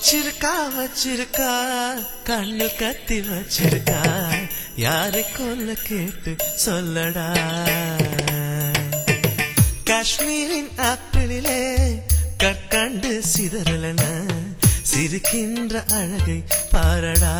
வச்சிருக்கா வச்சிருக்கா கண்ணு கத்தி வச்சிருக்கா யாரை கொல்ல கேட்டு சொல்லடா காஷ்மீரின் ஆப்பிளிலே கற்கண்டு சிதறலன சிரிக்கின்ற அழகை பாரடா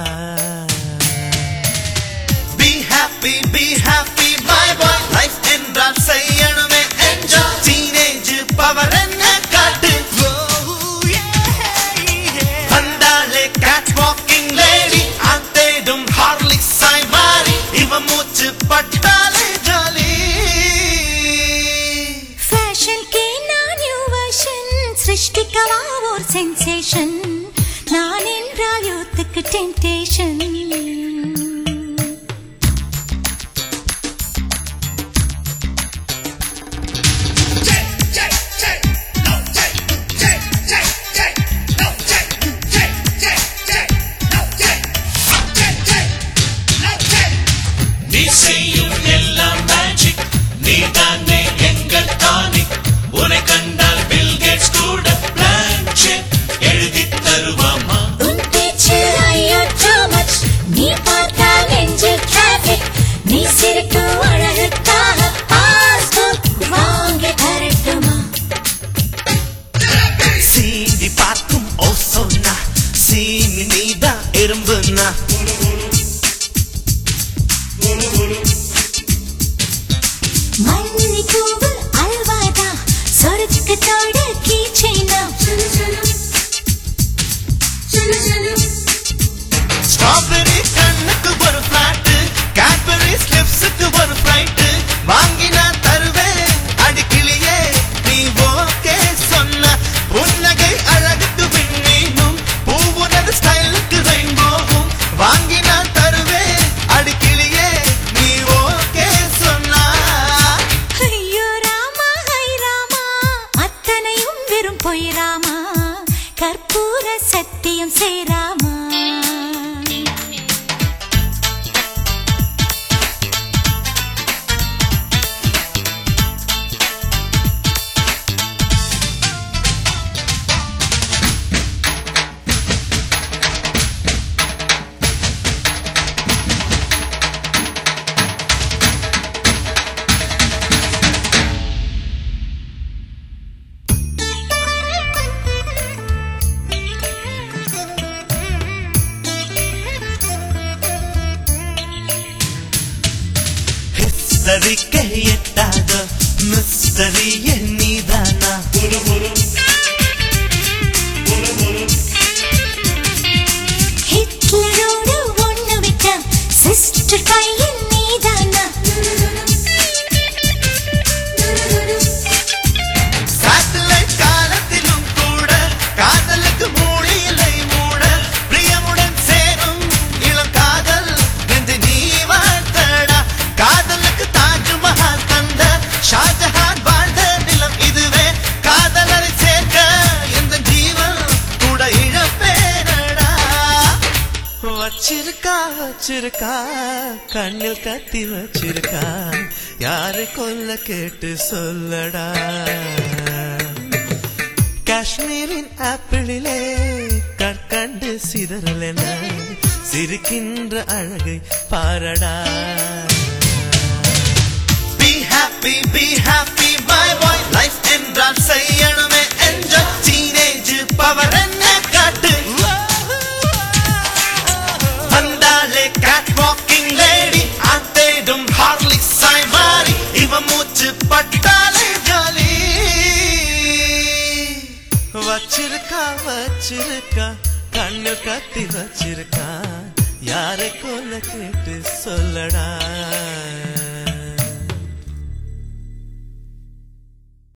Be happy, be happy, my boy. Life என்றால் செய்யணுமே enjoy. Teenage power என்ன காட்டு. Oh, yeah, yeah. வந்தாளே catwalking lady. ஆண் தேடும் Horlicks ஆய் மாறி. இவ மூச்சு பட்டாலே jolly. ஃபேஷன் கே நான் நியூ வெர்ஷன் சிருஷ்டிக்கவா ஒரு சென்சேஷன் நான் என்றால் யூத்துக்கு டெம்டேஷன் நீ செய்யும் எல்லாம் மேஜிக் நீ தானே எங்கள் டானிக் உன்னை கண்டால் பில் கேட்ஸ் கூட பிளான் செக் எழுதி தருவாமா உன் பேச்சு ஐயோ too much நீ பார்த்தால் நெஞ்சில் டிராபிக் நீ சிரிக்கும் அழகுக்காக பாஸ்புக் வாங்கி தரட்டுமா சீதி பார்க்கும் ஓ சொன்னா சீனி நீதான் எறும்புனா மல்லிப்பூவு அல்வாதா சொருக்கத்தோட கீச்சைனா ஸ்ட்ராபெரி கண்ணுக்கு ஒரு பிளாட் கேட்பரி ஸ்லிப்ஸுக்கு ஒரு ஃபிளைட் வாங்கினா தருவேன் அடிக்கிளியே நீ ஓகே சொன்ன புன்னகை அழகுக்கு விண்மீனும் பூவுனது ஸ்டைலுக்கு ரெயின்போவும் வாங்கினா தருவேன் அடிக்கிளியே நீ ஓகே சொன்னா ஐயோ ராமா ஹை ராமா அத்தனையும் வெறும் பொய் ராமா கற்பூர சத்தியம் சேராமா ஹிஸ்டரிக்கே எட்டாத மிஸ்டரி நீதானா ஹிட்லரோடு ஒண்ணு விட்ட சிஸ்டர் பையன் நீதானா சேட்டலைட் காலத்திலும் கூட காதலுக்கு மூடியிலை மூட பிரியமுடன் சேரும் இளம் காதல் என்று நீ வாழ்த்தடா காதலுக்கு தாஜ்மஹால் தந்த ஷாஜஹான் வாழ்ந்த நிலம் இதுவே காதலரை சேர்க்க எந்த ஜீவன் கூட இழப்பேனடா வச்சிருக்கா வச்சிருக்கா கண்ணில் கத்தி வச்சிருக்கா யாரு கொல்ல கேட்டு சொல்லடா காஷ்மீரின் ஆப்பிளிலே கற்கண்டு சிதறலென சிரிக்கின்ற அழகை பாரடா Be happy, be happy, my boy. Life என்றால் செய்யணுமே enjoy. Teenage power என்ன காட்டு. வந்தாளே catwalking lady. ஆண் தேடும் Horlicks ஆய் மாறி. இவ மூச்சு பட்டாலே jolly. வச்சிருக்கா வச்சிருக்கா கண்ணு கத்தி வச்சிருக்கா யாரை கொல்ல கேட்டு சொல்லடா